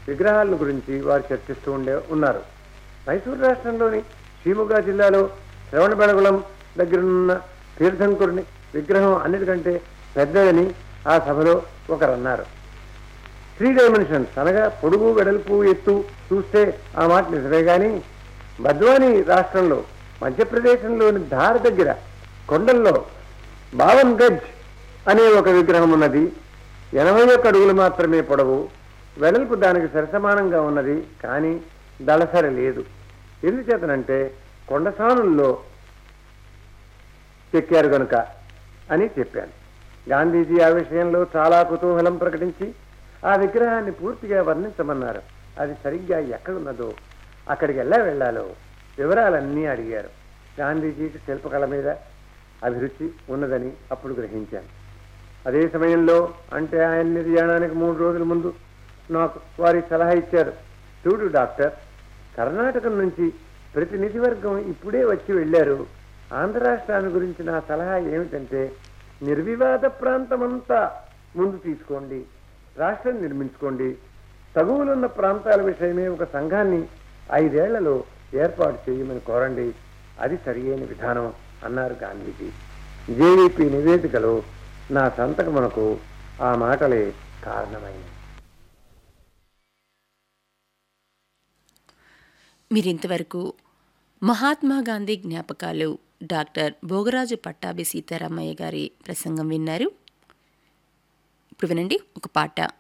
విగ్రహాల గురించి వారు చర్చిస్తూ ఉండే ఉన్నారు మైసూరు రాష్ట్రంలోని షీముగా జిల్లాలో శ్రవణబెళగుళం దగ్గరున్న తీర్థంకురుని విగ్రహం అన్నిటికంటే పెద్దదని ఆ సభలో ఒకరన్నారు త్రీ డైమెన్షన్స్ అనగా పొడుగు వెడల్పు ఎత్తు చూస్తే ఆ మాట నిజమే గాని బద్వాని రాష్ట్రంలో మధ్యప్రదేశంలోని ధార్ దగ్గర కొండల్లో బావన్ గజ్ అనే ఒక విగ్రహం ఉన్నది ఎనభై ఒక్క అడుగులు మాత్రమే పొడవు వెడల్పు దానికి సరిసమానంగా ఉన్నది కానీ దళసరి లేదు ఎందుచేతనంటే కొండసానుల్లో చెక్కారు గనుక అని చెప్పాను గాంధీజీ ఆ విషయంలో చాలా కుతూహలం ప్రకటించి ఆ విగ్రహాన్ని పూర్తిగా వర్ణించమన్నారు అది సరిగ్గా ఎక్కడున్నదో అక్కడికి ఎలా వెళ్ళాలో వివరాలన్నీ అడిగారు గాంధీజీకి శిల్పకళ మీద అభిరుచి ఉన్నదని అప్పుడు గ్రహించాను అదే సమయంలో అంటే ఆయన నిర్యాణానికి మూడు రోజుల ముందు నాకు వారి సలహా ఇచ్చారు చూడు డాక్టర్ కర్ణాటకం నుంచి ప్రతినిధి వర్గం ఇప్పుడే వచ్చి వెళ్ళారు ఆంధ్ర రాష్ట్రాన్ని గురించి నా సలహా ఏమిటంటే నిర్వివాద ప్రాంతమంతా ముందు తీసుకోండి రాష్ట్రం నిర్మించుకోండి తగువులున్న ప్రాంతాల విషయమే ఒక సంఘాన్ని ఐదేళ్లలో ఏర్పాటు చేయమని కోరండి అది సరియైన విధానం అన్నారు గాంధీజీ జేవీపీ నివేదికలో నా సంతకమునకు ఆ మాటలే కారణమైనవి మీరింతవరకు మహాత్మా గాంధీ జ్ఞాపకాలు డాక్టర్ భోగరాజు పట్టాభి సీతారామయ్య గారి ప్రసంగం విన్నారు ఇప్పుడు వినండి ఒక పాట